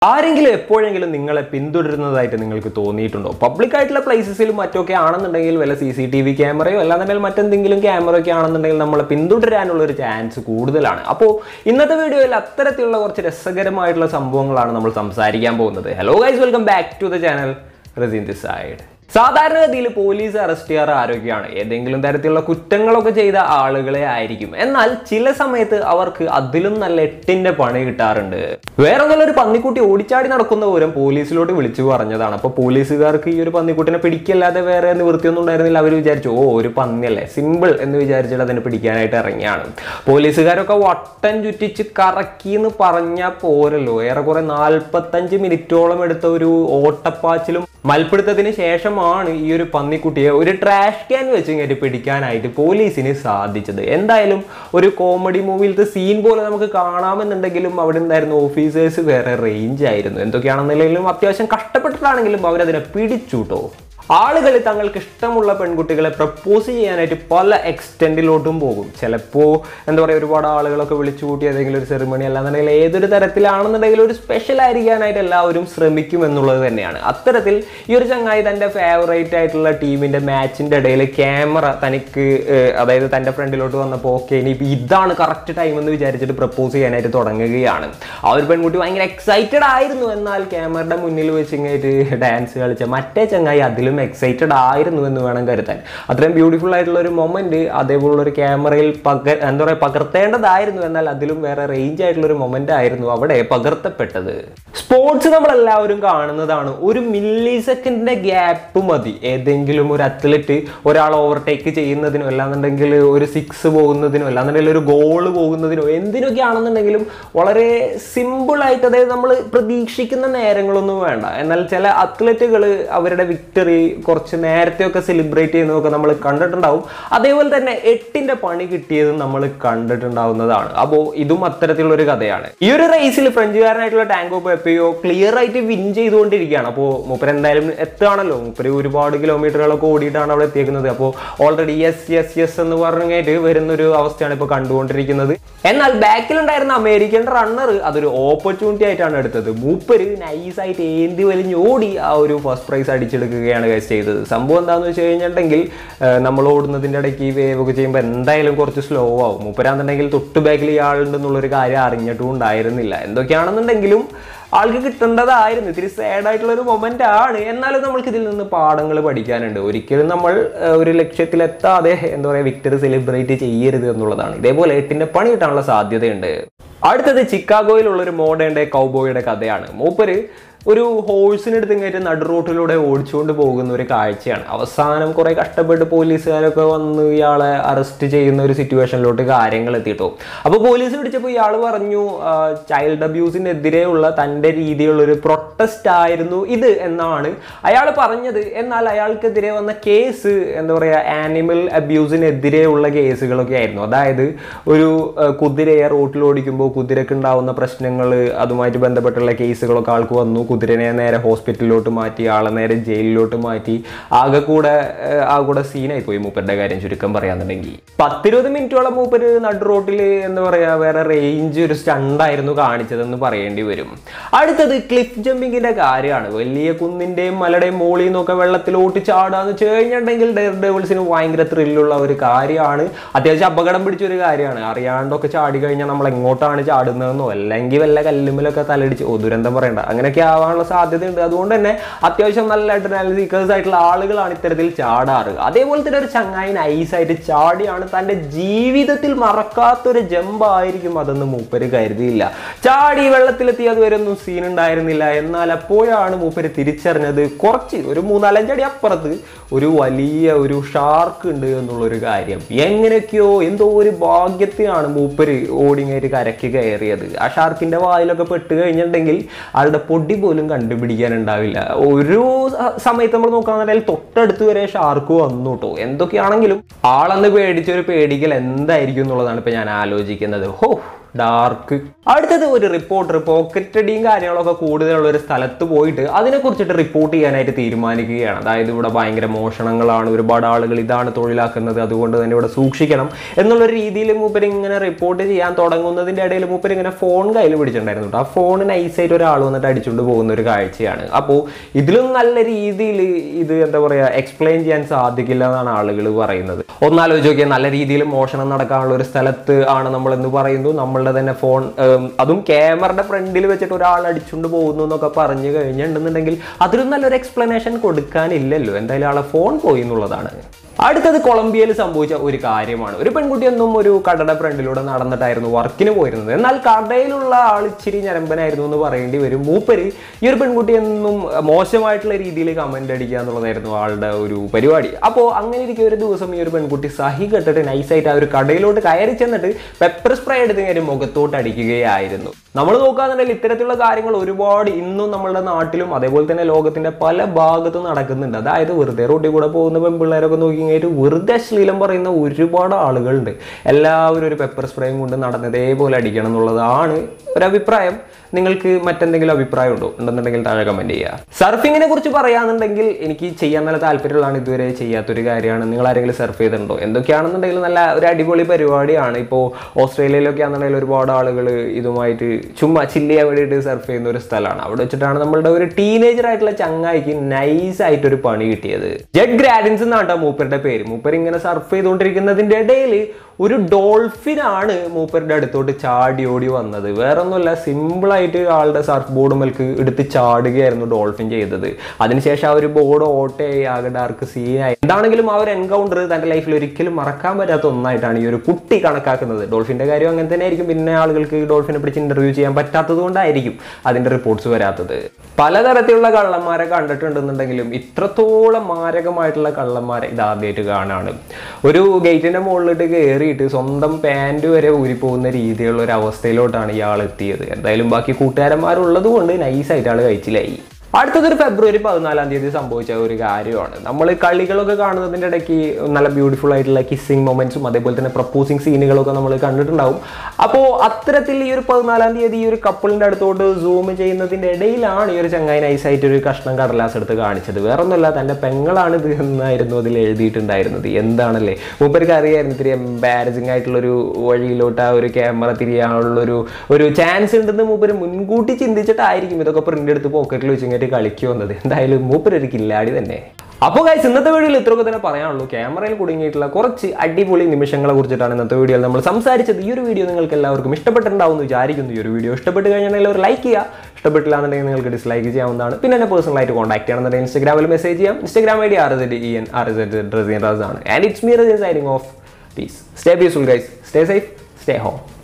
ആരെങ്കിലും എപ്പോഴെങ്കിലും നിങ്ങളെ പിന്തുടരുന്നതായിട്ട് നിങ്ങൾക്ക് തോന്നിയിട്ടുണ്ടോ പബ്ലിക് ആയിട്ടുള്ള പ്ലേസസിലും മറ്റൊക്കെ ആണെന്നുണ്ടെങ്കിൽ വല്ല സി സി ടി വി ക്യാമറയോ അല്ലാന്നുണ്ടെങ്കിൽ മറ്റെന്തെങ്കിലും ക്യാമറ ഒക്കെ ആണെന്നുണ്ടെങ്കിൽ നമ്മളെ പിന്തുടരാനുള്ള ഒരു ചാൻസ് കൂടുതലാണ് അപ്പോൾ ഇന്നത്തെ വീഡിയോയിൽ അത്തരത്തിലുള്ള കുറച്ച് രസകരമായിട്ടുള്ള സംഭവങ്ങളാണ് നമ്മൾ സംസാരിക്കാൻ പോകുന്നത് hello guys welcome back to the channel Razeen the side സാധാരണഗതിയിൽ പോലീസ് അറസ്റ്റ് ചെയ്യാറ് ആരോഗ്യമാണ് ഏതെങ്കിലും തരത്തിലുള്ള കുറ്റങ്ങളൊക്കെ ചെയ്ത ആളുകളെ ആയിരിക്കും എന്നാൽ ചില സമയത്ത് അവർക്ക് അതിലും നല്ല എട്ടിന്റെ പണി കിട്ടാറുണ്ട് വേറെ ഒന്നുള്ള ഒരു പന്നിക്കുട്ടി ഓടിച്ചാടി നടക്കുന്ന പോലും പോലീസിലോട്ട് വിളിച്ചു പറഞ്ഞതാണ് അപ്പൊ പോലീസുകാർക്ക് ഈ ഒരു പന്നിക്കുട്ടിനെ പിടിക്കല്ലാതെ വേറെ നിവൃത്തിയൊന്നും ഉണ്ടായിരുന്നില്ല അവർ വിചാരിച്ചു ഓ ഒരു പന്നിയല്ലേ സിമ്പിൾ എന്ന് വിചാരിച്ചിട്ട് അതിനെ പിടിക്കാനായിട്ട് ഇറങ്ങിയാണ് പോലീസുകാരൊക്കെ വട്ടം ചുറ്റിച്ച് കറക്കി എന്ന് പറഞ്ഞാൽ പോരല്ലോ ഏറെക്കുറെ നാൽപ്പത്തഞ്ച് മിനിറ്റോളം എടുത്ത ഒരു ഓട്ടപ്പാച്ചിലും മൽപ്പിടുത്തത്തിന് ശേഷമാണ് ഈ ഒരു പന്നിക്കുട്ടിയെ ഒരു ട്രാഷ് ക്യാൻ വെച്ച് ഇങ്ങനെ പിടിക്കാനായിട്ട് പോലീസിന് സാധിച്ചത് എന്തായാലും ഒരു കോമഡി മൂവിയിലത്തെ സീൻ പോലെ നമുക്ക് കാണാമെന്നുണ്ടെങ്കിലും അവിടെ ഉണ്ടായിരുന്ന ഓഫീസേഴ്സ് വേറെ റേഞ്ച് ആയിരുന്നു എന്തൊക്കെയാണെന്നുണ്ടെങ്കിലും അത്യാവശ്യം കഷ്ടപ്പെട്ടിട്ടാണെങ്കിലും അവരതിനെ പിടിച്ചുട്ടോ ആളുകൾ തങ്ങൾക്ക് ഇഷ്ടമുള്ള പെൺകുട്ടികളെ പ്രപ്പോസ് ചെയ്യാനായിട്ട് പല എക്സ്റ്റെൻഡിലോട്ടും പോകും ചിലപ്പോൾ എന്താ പറയുക ഒരുപാട് ആളുകളൊക്കെ വിളിച്ചു കൂട്ടി ഏതെങ്കിലും ഒരു സെറിമണി അല്ലാന്നുണ്ടെങ്കിൽ ഏതൊരു തരത്തിലാണെന്നുണ്ടെങ്കിൽ ഒരു സ്പെഷ്യൽ ആയിരിക്കാനായിട്ട് എല്ലാവരും ശ്രമിക്കും എന്നുള്ളത് തന്നെയാണ് അത്തരത്തിൽ ഈ ഒരു ചങ്ങായി തൻ്റെ ഫേവറേറ്റ് ആയിട്ടുള്ള ടീമിൻ്റെ മാച്ചിൻ്റെ ഇടയിൽ ക്യാമറ തനിക്ക് ഏഹ്, അതായത് തൻ്റെ ഫ്രണ്ടിലോട്ട് വന്നപ്പോൾ ഓക്കെ ഇനി ഇപ്പം ഇതാണ് കറക്റ്റ് ടൈം എന്ന് വിചാരിച്ചിട്ട് പ്രപ്പോസ് ചെയ്യാനായിട്ട് തുടങ്ങുകയാണ് ആ ഒരു പെൺകുട്ടി ഭയങ്കര എക്സൈറ്റഡ് ആയിരുന്നു എന്നാൽ ക്യാമറയുടെ മുന്നിൽ വെച്ച് ഇങ്ങോട്ട് ഡാൻസ് കളിച്ച മറ്റേ ചങ്ങായി അതിലും എക്സൈറ്റഡ് ആയിരുന്നു എന്ന് വേണം കരുതാൻ അത്രയും ബ്യൂട്ടിഫുൾ ആയിട്ടുള്ള ഒരു മൊമെന്റ് അതേപോലുള്ള ഒരു ക്യാമറയിൽ പക എന്താ പറയുക പകർത്തേണ്ടതായിരുന്നു എന്നാൽ അതിലും വേറെ റേഞ്ച് ആയിട്ടുള്ള ഒരു മൊമെന്റ് ആയിരുന്നു അവിടെ പകർത്തപ്പെട്ടത് സ്പോർട്സ് നമ്മളെല്ലാവരും കാണുന്നതാണ് ഒരു മില്ലി സെക്കൻഡിന്റെ ഗ്യാപ്പ് മതി ഏതെങ്കിലും ഒരു അത്ലറ്റ് ഒരാൾ ഓവർടേക്ക് ചെയ്യുന്നതിനോ അല്ലാന്നുണ്ടെങ്കിൽ ഒരു സിക്സ് പോകുന്നതിനോ അല്ലാന്നുണ്ടെങ്കിൽ ഒരു ഗോൾ പോകുന്നതിനോ എന്തിനൊക്കെ ആണെന്നുണ്ടെങ്കിലും വളരെ സിമ്പിൾ ആയിട്ട് അതായത് നമ്മൾ പ്രതീക്ഷിക്കുന്ന നേരങ്ങളൊന്നും വേണ്ട എന്നാൽ ചില അത്ലറ്റുകൾ അവരുടെ വിക്ടറി കുറച്ച് നേരത്തെയൊക്കെ സെലിബ്രേറ്റ് ചെയ്യുന്നതൊക്കെ നമ്മൾ കണ്ടിട്ടുണ്ടാവും അതേപോലെ തന്നെ എട്ടിന്റെ പണി കിട്ടിയതും നമ്മൾ കണ്ടിട്ടുണ്ടാവുന്നതാണ് അപ്പോൾ ഇതും അത്തരത്തിലുള്ള ഒരു കഥയാണ് ഈ ഒരു റേസിൽ ഫ്രഞ്ചുകാരനായിട്ടുള്ള ടാങ്കോ പെപ്പയോ ക്ലിയർ ആയിട്ട് വിൻ ചെയ്തുകൊണ്ടിരിക്കുകയാണ് അപ്പോൾ മൂപ്പര് എന്തായാലും എത്തുകയാണല്ലോ മൂപ്പര് ഒരുപാട് കിലോമീറ്ററുകളൊക്കെ ഓടിയിട്ടാണ് അവിടെ എത്തിയേക്കുന്നത് അപ്പോൾ ഓൾറെഡി യെസ് യെസ് യെസ് എന്ന് പറഞ്ഞിട്ട് വരുന്ന ഒരു അവസ്ഥയാണ് ഇപ്പോൾ കണ്ടുകൊണ്ടിരിക്കുന്നത് എന്നാൽ ബാക്കിലുണ്ടായിരുന്ന അമേരിക്കൻ റണ്ണർ അതൊരു ഓപ്പർച്യൂണിറ്റി ആയിട്ടാണ് എടുത്തത് മൂപ്പര് നൈസായിട്ട് ഏന്തി വലിഞ്ഞ് ഓടി ആ ഒരു ഫസ്റ്റ് പ്രൈസ് അടിച്ചെടുക്കുകയാണ് guys ചെയ്തത് സംഭവം എന്താണെന്ന് വെച്ച് കഴിഞ്ഞിട്ടുണ്ടെങ്കിൽ ഏഹ്, നമ്മൾ ഓടുന്നതിൻ്റെ ഇടയ്ക്ക് ഈ വേവ് ഒക്കെ ചെയ്യുമ്പോൾ എന്തായാലും കുറച്ച് സ്ലോ ആവും മൂപ്പരാന്നുണ്ടെങ്കിൽ തൊട്ട് ബാക്കിൽ ഇയാളുണ്ടെന്നുള്ളൊരു കാര്യം അറിഞ്ഞിട്ടും ഉണ്ടായിരുന്നില്ല എന്തൊക്കെയാണെന്നുണ്ടെങ്കിലും ആൾക്ക് കിട്ടേണ്ടതായിരുന്നു ഇത്തിരി സാഡ് ആയിട്ടുള്ള ഒരു മൊമെന്റ് ആണ് എന്നാലും നമ്മൾക്ക് ഇതിൽ നിന്ന് പാഠങ്ങൾ പഠിക്കാനുണ്ട് ഒരിക്കലും നമ്മൾ ഏഹ്, ഒരു ലക്ഷ്യത്തിലെത്താതെ എന്താ പറയുക വിക്ടറി സെലിബ്രേറ്റ് ചെയ്യരുത് എന്നുള്ളതാണ് ഇതേപോലെ എട്ടിന്റെ പണി കിട്ടാനുള്ള സാധ്യതയുണ്ട് അടുത്തത് ചിക്കാഗോയിലുള്ള ഒരു മോഡേൺ ഡേ കൗബോയുടെ കഥയാണ് മൂപ്പര് ഒരു ഹോഴ്സിനെടുത്ത് ഇങ്ങേറ്റ് നടു റോട്ടിലൂടെ ഓടിച്ചുകൊണ്ട് പോകുന്ന ഒരു കാഴ്ചയാണ് അവസാനം കുറെ കഷ്ടപ്പെട്ട് പോലീസുകാരൊക്കെ വന്ന് ഇയാളെ അറസ്റ്റ് ചെയ്യുന്ന ഒരു സിറ്റുവേഷനിലോട്ട് കാര്യങ്ങൾ എത്തിയിട്ടു അപ്പോൾ പോലീസ് പിടിച്ചപ്പോൾ ഇയാൾ പറഞ്ഞു ചൈൽഡ് അബ്യൂസിനെതിരെയുള്ള തൻ്റെ രീതിയിലുള്ള ഒരു പ്രൊട്ടസ്റ്റ് ആയിരുന്നു ഇത് എന്നാണ് അയാൾ പറഞ്ഞത് എന്നാൽ അയാൾക്കെതിരെ വന്ന കേസ് എന്താ പറയുക ആനിമൽ അബ്യൂസിനെതിരെയുള്ള കേസുകളൊക്കെ ആയിരുന്നു അതായത് ഒരു ആ, കുതിരയെ റോട്ടിൽ ഓടിക്കുമ്പോൾ കുതിരക്ക് ഉണ്ടാവുന്ന പ്രശ്നങ്ങൾ അതുമായിട്ട് ബന്ധപ്പെട്ടുള്ള കേസുകളൊക്കെ ആൾക്ക് വന്നു കുതിരനെ നേരെ ഹോസ്പിറ്റലിലോട്ട് മാറ്റി ആളെ നേരെ ജയിലിലോട്ട് മാറ്റി ആകെ കൂടെ ഏഹ്, ആ കൂടെ സീനായി പോയി മൂപ്പരുടെ കാര്യം ചുരുക്കം പറയാന്നുണ്ടെങ്കിൽ പത്തിരുപത് മിനിറ്റോളം മൂപ്പര് നടു റോട്ടിൽ എന്താ പറയാ വേറെ റേഞ്ച് ഒരു സ്റ്റണ്ടായിരുന്നു കാണിച്ചതെന്ന് പറയേണ്ടി വരും അടുത്തത് ക്ലിഫ് ജമ്പിങ്ങിന്റെ കാര്യമാണ് വലിയ കുന്നിന്റെയും മലയുടെയും മോളിൽ നിന്നൊക്കെ വെള്ളത്തിലോട്ട് ചാടാന്ന് വെച്ച് കഴിഞ്ഞിട്ടുണ്ടെങ്കിൽ ഡെയർ ഡേവിൾസിന് ഭയങ്കര ത്രില്ലുള്ള ഒരു കാര്യമാണ് അത്യാവശ്യം അപകടം പിടിച്ച ഒരു കാര്യമാണ് അറിയാണ്ടൊക്കെ ചാടി കഴിഞ്ഞാൽ നമ്മൾ എങ്ങോട്ടാണ് ചാടുന്നതെന്നോ അല്ലെങ്കിൽ വല്ല കല്ലുമ്മിലൊക്കെ തലടിച്ച് ഓ ദുരന്തം പറയണ്ട അങ്ങനെയൊക്കെ ആവാനുള്ള സാധ്യതയുണ്ട് അതുകൊണ്ട് തന്നെ അത്യാവശ്യം നല്ല അഡ്രിനാലിൻ സീക്കേഴ്സ് ആയിട്ടുള്ള ആളുകളാണ് ഇത്തരത്തിൽ ചാടാറ് അതേപോലെ തന്നെ ഒരു ചങ്ങായി നൈസായിട്ട് ചാടിയാണ് തൻ്റെ ജീവിതത്തിൽ മറക്കാത്തൊരു ജമ്പായിരിക്കും അതെന്ന് മൂപ്പര് കരുതിയില്ല ചാടി വെള്ളത്തിലെത്തി അതുവരെ ഒന്നും സീൻ ഉണ്ടായിരുന്നില്ല എന്നാൽ അപ്പോഴാണ് മൂപ്പര് തിരിച്ചറിഞ്ഞത് കുറച്ച് ഒരു മൂന്നാലഞ്ചടി അപ്പുറത്ത് ഒരു വലിയ ഒരു ഷാർക്ക് ഉണ്ട് എന്നുള്ളൊരു കാര്യം എങ്ങനെയൊക്കെയോ എന്തോ ഒരു ഭാഗ്യത്തിനാണ് മൂപ്പര് ഓടിങ്ങേറ്റ് കരയ്ക്ക് കയറിയത് ആ ഷാർക്കിന്റെ വായിലൊക്കെ പെട്ട് കഴിഞ്ഞിട്ടുണ്ടെങ്കിൽ ആളുടെ പൊടി പോലും കണ്ടുപിടിക്കാൻ ഉണ്ടാവില്ല ഒരു സ- സമയത്ത് നമ്മൾ നോക്കുകയാണെന്നുണ്ടെങ്കിൽ തൊട്ടടുത്ത് വരെ ഷാർക്ക് വന്നു കേട്ടോ എന്തൊക്കെയാണെങ്കിലും ആളന്ന് പേടിച്ച ഒരു പേടിക്കൽ എന്തായിരിക്കും എന്നുള്ളതാണ് ഇപ്പൊ ഞാൻ ആലോചിക്കുന്നത് ഹോ ഡാർക്ക് അടുത്തത് ഒരു റിപ്പോർട്ടർ പോക്കറ്റ് അടിയും കാര്യങ്ങളൊക്കെ കൂടുതലുള്ള ഒരു സ്ഥലത്ത് പോയിട്ട് അതിനെക്കുറിച്ചിട്ട് റിപ്പോർട്ട് ചെയ്യാനായിട്ട് തീരുമാനിക്കുകയാണ് അതായത് ഇവിടെ ഭയങ്കര മോഷണങ്ങളാണ് ഒരുപാട് ആളുകൾ ഇതാണ് തൊഴിലാക്കുന്നത് അതുകൊണ്ട് തന്നെ ഇവിടെ സൂക്ഷിക്കണം എന്നുള്ള രീതിയിൽ മൂപ്പര് ഇങ്ങനെ റിപ്പോർട്ട് ചെയ്യാൻ തുടങ്ങുന്നതിന്റെ ഇടയിൽ മൂപ്പര് ഇങ്ങനെ ഫോൺ കയ്യിൽ പിടിച്ചിട്ടുണ്ടായിരുന്നു കേട്ടോ ആ ഫോൺ നൈസായിട്ട് ഒരാൾ വന്നിട്ട് അടിച്ചുകൊണ്ട് പോകുന്ന ഒരു കാഴ്ചയാണ് അപ്പോൾ ഇതിലും നല്ല രീതിയിൽ ഇത് എന്താ പറയുക എക്സ്പ്ലെയിൻ ചെയ്യാൻ സാധിക്കില്ല എന്നാണ് ആളുകൾ പറയുന്നത് ഒന്നാലോചിച്ച് നോക്കിയാൽ നല്ല രീതിയിൽ മോഷണം നടക്കാനുള്ള ഒരു സ്ഥലത്ത് ആണ് നമ്മൾ എന്ന് പറയുന്നു നമ്മളുടെ തന്നെ ഫോൺ ഉം, അതും ക്യാമറയുടെ ഫ്രണ്ടിൽ വെച്ചിട്ട് ഒരാൾ അടിച്ചുകൊണ്ട് പോകുന്നു എന്നൊക്കെ പറഞ്ഞു കഴിഞ്ഞിട്ടുണ്ടെന്നുണ്ടെങ്കിൽ അതിലും നല്ലൊരു എക്സ്പ്ലനേഷൻ കൊടുക്കാനില്ലല്ലോ എന്തായാലും ആളെ ഫോൺ പോയി എന്നുള്ളതാണ് അടുത്തത് കൊളംബിയയിൽ സംഭവിച്ച ഒരു കാര്യമാണ് ഒരു പെൺകുട്ടി ഒന്നും ഒരു കടയുടെ ഫ്രണ്ടിലൂടെ നടന്നിട്ടായിരുന്നു വർക്കിന് പോയിരുന്നത് എന്നാൽ കടയിലുള്ള ആൾ ഇച്ചിരി ഞരമ്പനായിരുന്നു എന്ന് പറയേണ്ടി വരും മൂപ്പര് ഈ ഒരു പെൺകുട്ടി എന്നും മോശമായിട്ടുള്ള രീതിയിൽ കമന്റ് അടിക്കുക എന്നുള്ളതായിരുന്നു ആളുടെ ഒരു പരിപാടി അപ്പോൾ അങ്ങനെ ഇരിക്കും ഒരു ദിവസം ഈ ഒരു പെൺകുട്ടി സഹി കെട്ടിട്ട് നൈസായിട്ട് ആ ഒരു കടയിലോട്ട് കയറി ചെന്നിട്ട് പെപ്പർ സ്പ്രേ എടുത്ത് കയറി മുഖത്തോട്ട് അടിക്കുകയായിരുന്നു നമ്മൾ നോക്കുകയാണെന്നുണ്ടെങ്കിൽ ഇത്തരത്തിലുള്ള കാര്യങ്ങൾ ഒരുപാട് ഇന്നും നമ്മളുടെ നാട്ടിലും അതേപോലെ തന്നെ ലോകത്തിന്റെ പല ഭാഗത്തും നടക്കുന്നുണ്ട് അതായത് വെറുതെ റോഡിൽ കൂടെ പോകുന്ന പെൺപിള്ളേരൊക്കെ നോക്കി കഴിഞ്ഞിട്ട് വെറുതെ അശ്ലീലം പറയുന്ന ഒരുപാട് ആളുകളുണ്ട് എല്ലാവരും ഒരു പെപ്പർ സ്പ്രേയും കൊണ്ട് നടന്ന് ഇതേപോലെ അടിക്കണം എന്നുള്ളതാണ് ഒരു അഭിപ്രായം നിങ്ങൾക്ക് മറ്റെന്തെങ്കിലും അഭിപ്രായം ഉണ്ടോ ഉണ്ടെന്നുണ്ടെങ്കിൽ താഴെ കമന്റ് ചെയ്യുക സർഫിങ്ങിനെ കുറിച്ച് പറയാന്നുണ്ടെങ്കിൽ എനിക്ക് ചെയ്യാൻ നല്ല താല്പര്യമുള്ളതാണ് ഇതുവരെ ചെയ്യാത്തൊരു കാര്യമാണ് നിങ്ങൾ ആരെങ്കിലും സർഫ് ചെയ്തിട്ടുണ്ടോ എന്തൊക്കെയാണെന്നുണ്ടെങ്കിൽ നല്ല ഒരു അടിപൊളി പരിപാടിയാണ് ഇപ്പോൾ ഓസ്ട്രേലിയയിലൊക്കെ ആണെന്നുണ്ടെങ്കിൽ ഒരുപാട് ആളുകൾ ഇതുമായിട്ട് ചുമ്മാ ചില്ല് ചെയ്യാൻ വേണ്ടിയിട്ട് സർഫ് ചെയ്യുന്ന ഒരു സ്ഥലമാണ് അവിടെ വെച്ചിട്ടാണ് നമ്മളുടെ ഒരു ടീനേജർ ആയിട്ടുള്ള ചങ്ങായിക്ക് നൈസ് ആയിട്ട് ഒരു പണി കിട്ടിയത് ജെഡ് ഗ്രാഡിൻസ് എന്നാണ് കേട്ടോ മൂപ്പരുടെ പേര് മൂപ്പർ ഇങ്ങനെ സർഫ് ചെയ്തുകൊണ്ടിരിക്കുന്നതിന്റെ ഇടയിൽ ഒരു ഡോൾഫിനാണ് മൂപ്പരുടെ അടുത്തോട്ട് ചാടി ഓടി വന്നത് വേറെ ഒന്നുമല്ല സിമ്പിളായിട്ട് ആളുടെ സർഫ് ബോർഡ് മേൽക്ക് എടുത്ത് ചാടുകയായിരുന്നു ഡോൾഫിൻ ചെയ്തത് അതിനുശേഷം ആ ഒരു ബോർഡ് ഓട്ടയായി ആകെ ഡാർക്ക് സീനായി എന്താണെങ്കിലും ആ ഒരു എൻകൗണ്ടർ തന്റെ ലൈഫിൽ ഒരിക്കലും മറക്കാൻ പറ്റാത്ത ഒന്നായിട്ടാണ് ഈ ഒരു കുട്ടി കണക്കാക്കുന്നത് ഡോൾഫിന്റെ കാര്യം അങ്ങനെ തന്നെ ആയിരിക്കും പിന്നെ ആളുകൾക്ക് ഡോൾഫിനെ പിടിച്ച് ഇന്റർവ്യൂ ചെയ്യാൻ പറ്റാത്തത് കൊണ്ടായിരിക്കും അതിന്റെ റിപ്പോർട്ട്സ് വരാത്തത് പലതരത്തിലുള്ള കള്ളന്മാരെ കണ്ടിട്ടുണ്ടെന്നുണ്ടെങ്കിലും ഇത്രത്തോളം മാരകമായിട്ടുള്ള കള്ളന്മാരെ ഇത് ആദ്യമായിട്ട് കാണാണ് ഒരു ഗേറ്റിന്റെ മുകളിലിട്ട് കയറിയിട്ട് സ്വന്തം പാൻറ് വരെ ഊരിപ്പോകുന്ന രീതിയിലുള്ള ഒരു അവസ്ഥയിലോട്ടാണ് ഇയാൾ എത്തിയത് എന്തായാലും ബാക്കി കൂട്ടുകാരന്മാരുള്ളത് കൊണ്ട് നൈസായിട്ട് ആൾ കഴിച്ചിലായി അടുത്തതൊരു ഫെബ്രുവരി പതിനാലാം തീയതി സംഭവിച്ച ഒരു കാര്യമാണ് നമ്മൾ കളികളൊക്കെ കാണുന്നതിൻ്റെ ഇടയ്ക്ക് നല്ല ബ്യൂട്ടിഫുൾ ആയിട്ടുള്ള കിസ്സിങ് മൊമെന്റ്സും അതേപോലെ തന്നെ പ്രപ്പോസിങ് സീനുകളൊക്കെ നമ്മൾ കണ്ടിട്ടുണ്ടാവും അപ്പോൾ അത്തരത്തിൽ ഈ ഒരു പതിനാലാം തീയതി ഈ ഒരു കപ്പിളിൻ്റെ അടുത്തോട്ട് സൂം ചെയ്യുന്നതിൻ്റെ ഇടയിലാണ് ഈ ഒരു ചങ്ങായി നൈസായിട്ട് ഒരു കഷ്ണം കടലാസ് എടുത്ത് കാണിച്ചത് വേറെ ഒന്നുമല്ല തൻ്റെ പെങ്ങളാണ് ഇത് എന്നായിരുന്നു അതിൽ എഴുതിയിട്ടുണ്ടായിരുന്നത് എന്താണല്ലേ മൂപ്പർക്ക് അറിയായിരുന്നു ഇത്തിരി എംബാരസിങ് ആയിട്ടുള്ളൊരു വഴിയിലോട്ട് ആ ഒരു ക്യാമറ തിരിയാനുള്ളൊരു ഒരു ചാൻസ് ഉണ്ടെന്ന് മൂപ്പര് മുൻകൂട്ടി ചിന്തിച്ചിട്ടായിരിക്കും ഇതൊക്കെ പ്രിന്റ് എടുത്ത് പോക്കറ്റിൽ വെച്ചിങ്ങായിട്ട് കളിക്ക് വന്നത് എന്തായാലും മൂപ്പര് ഒരു കില്ലാടി തന്നെ അപ്പോൾ ഗൈസ് ഇന്നത്തെ വീഡിയോയിൽ ഇത്രയൊക്കെ തന്നെ പറയാനുള്ളൂ ക്യാമറയിൽ കുടുങ്ങിയിട്ടുള്ള കുറച്ച് അടിപൊളി നിമിഷങ്ങളെ കുറിച്ചിട്ടാണ് ഇന്നത്തെ വീഡിയോയിൽ നമ്മൾ സംസാരിച്ചത് ഈ ഒരു വീഡിയോ നിങ്ങൾക്ക് എല്ലാവർക്കും ഇഷ്ടപ്പെട്ടിട്ടുണ്ടാവും എന്ന് വിചാരിക്കുന്നു ഈ ഒരു വീഡിയോ ഇഷ്ടപ്പെട്ട് കഴിഞ്ഞാൽ ഒരു ലൈക്ക് ചെയ്യുക ഇഷ്ടപ്പെട്ടില്ല എന്നുണ്ടെങ്കിൽ നിങ്ങൾക്ക് ഡിസ്ലൈക്ക് ചെയ്യാവുന്നതാണ് പിന്നെ എന്നെ പേഴ്സണലായിട്ട് കോൺടാക്ട് ചെയ്യണമെന്നുണ്ടെങ്കിൽ ഇൻസ്റ്റാഗ്രാമിൽ മെസ്സേജ് ചെയ്യാം Instagram I D R S E N R S Razeen Raz ആണ് and it's me Razeen signing off peace stay peaceful guys stay safe stay home